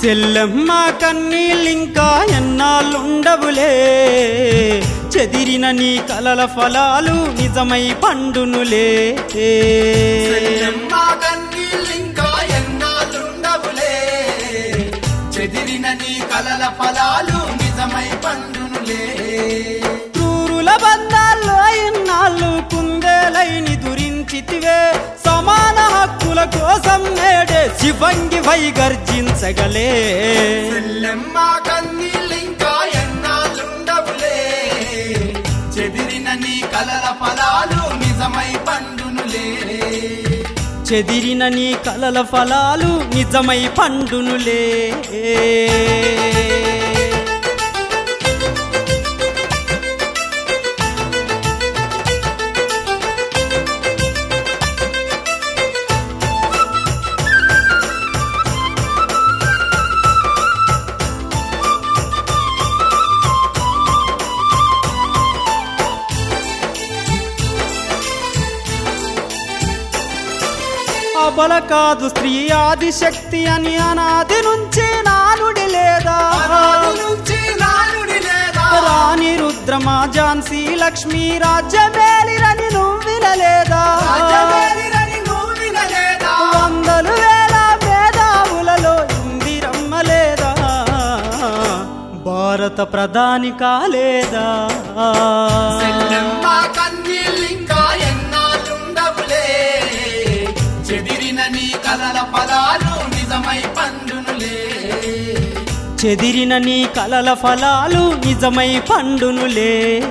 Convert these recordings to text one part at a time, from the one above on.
సెల్లమ్మ కన్నీళ్ళింకా ఎన్నాళ్ళుండవులే చెదిరిన నీ కలల ఫలాలు నిజమై పండునులే చెల్లెమ్మ కన్నీళ్ళింకా ఎన్నాళ్ళుండవులే చెదిరిన నీ కలల ఫలాలు నిజమై పండునులే క్రూరుల బంధాల్లో ఇన్నాళ్ళు కుందేలైని దురించితివే సమాన హక్కుల కోసం నేడే శివంగి వై గర్జించగలే చెల్లెమ్మ కన్నీళ్ళింకా ఎన్నాళ్ళుండవులే చెదిరిన నీ కలల ఫలాలు నిజమై పండునులే చెదిరిన నీ కలల ఫలాలు నిజమై పండునులే అబల కాదు స్త్రీ ఆది శక్తి అని అనాది నుంచి నానుడి లేదా అనాది నుంచి నానుడి లేదా రాణి రుద్రమా ఝాన్సీ లక్ష్మీ రాజ్యమేలిరని నువ్వు వినలేదా రాజమేలిరని నువ్వు వినలేదా? వందలు వేల మేధావులలో ఇందిరమ్మ లేదా భారత ప్రధాని కాలేదా చెల్లెమ్మ కన్నీళ్ళింకా ఎన్నాళ్ళుండవులే చెదిరిన నీ కలల ఫలాలు నిజమై పండునులే చెదిరిన నీ కలల ఫలాలు నిజమై పండునులే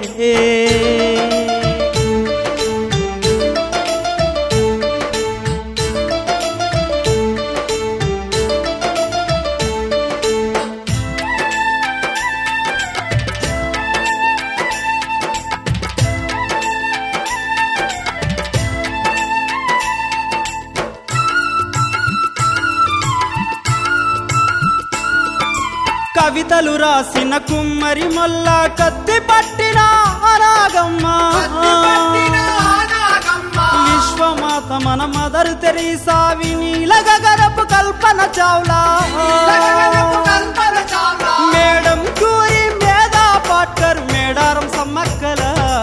కవితలు రాసిన కుమ్మరి మొల్ల కత్తి పట్టిన రాగమ్మ కత్తి పట్టిన ఆనాగమ్మ. విశ్వమాత మన మదర్ తెరీసా వినీల గగరపు కల్పన చావ్లా లగలగపు కల్పన చావ్లా. మేడం కూరి మేధా పాట్కర్ మేడారం సమ్మక్కల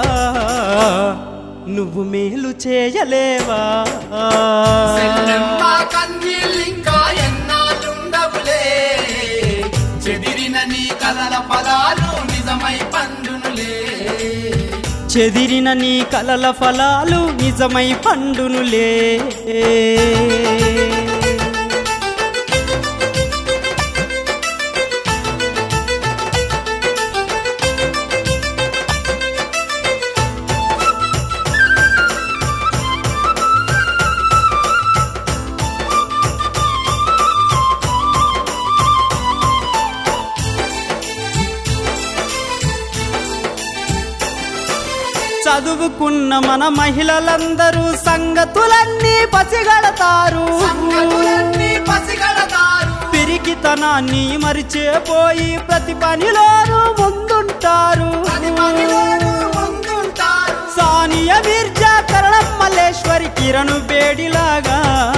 నువ్వు మేలు చేయలేవా చెల్లెమ్మ కన్నీళ్ళింకా ఎన్నాళ్ళుండవులే చెదిరిన నీ కలల ఫలాలు నిజమై పండునులే చెదిరిన నీ కలల ఫలాలు నిజమై పండునులే చదువుకున్న మన మహిళలందరూ సంగతులన్నీ పసిగడతారు సంగతులన్నీ పసిగడతారు పిరికితనాన్ని మరిచేపోయి ప్రతి పనిలోనూ ముందుంటారు పది పనిలోనూ ముందుంటారు సానియా మిర్జా కరణం మల్లేశ్వరి కిరణ్ బేడిలాగా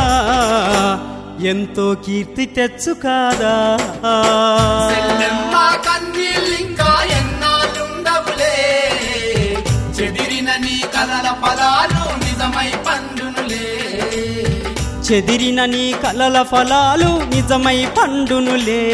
ఎంతో కీర్తి తెచ్చు కాదా చెల్లెమ్మ కన్నీళ్ళింకా ఎన్నాళ్ళుండవులే చెదిరిన నీ కలల ఫలాలు నిజమై పండునులే చెదిరిన నీ కలల ఫలాలు నిజమై పండునులే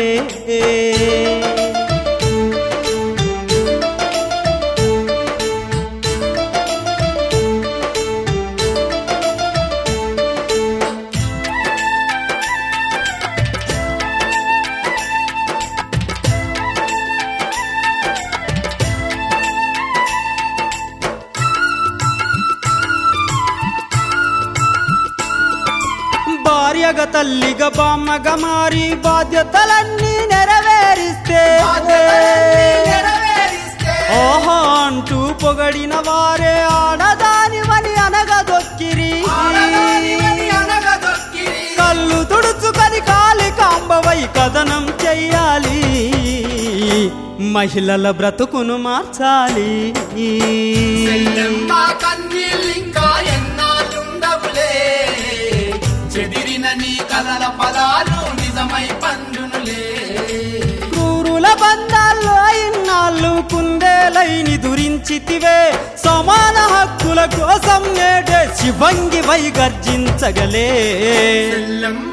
భార్యగా తల్లిగా బామ్మగా మారి బాధ్యతలన్నీ నెరవేరిస్తే బాధ్యతలన్నీ నెరవేరిస్తే ఓహో అంటూ పొగడిన వారే ఆడదానివని అనగదొక్కిరి ఆడదానివని అనగదొక్కిరి. కళ్ళు తుడుచుకొని కాలి కాంబవై కథనం చెయ్యాలి మహిళల బ్రతుకును మార్చాలి చెల్లెమ్మ కన్నీళ్ళింకా ఎన్నాళ్ళుండవులే చెదిరిన నీ కలల ఫలాలు నిజ అంతమై పండునులే క్రూరుల బంధాల్లో ఇన్నాళ్ళు కుందేలైని దురించితివే సమాన హక్కుల కోసం నేడే శివంగి వై గర్జించగలే చెల్లెమ్మ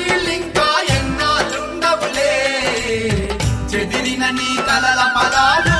కన్నీళ్ళింకా ఎన్నాళ్ళుండవులే చెదిరిన నీ కలల పదాలు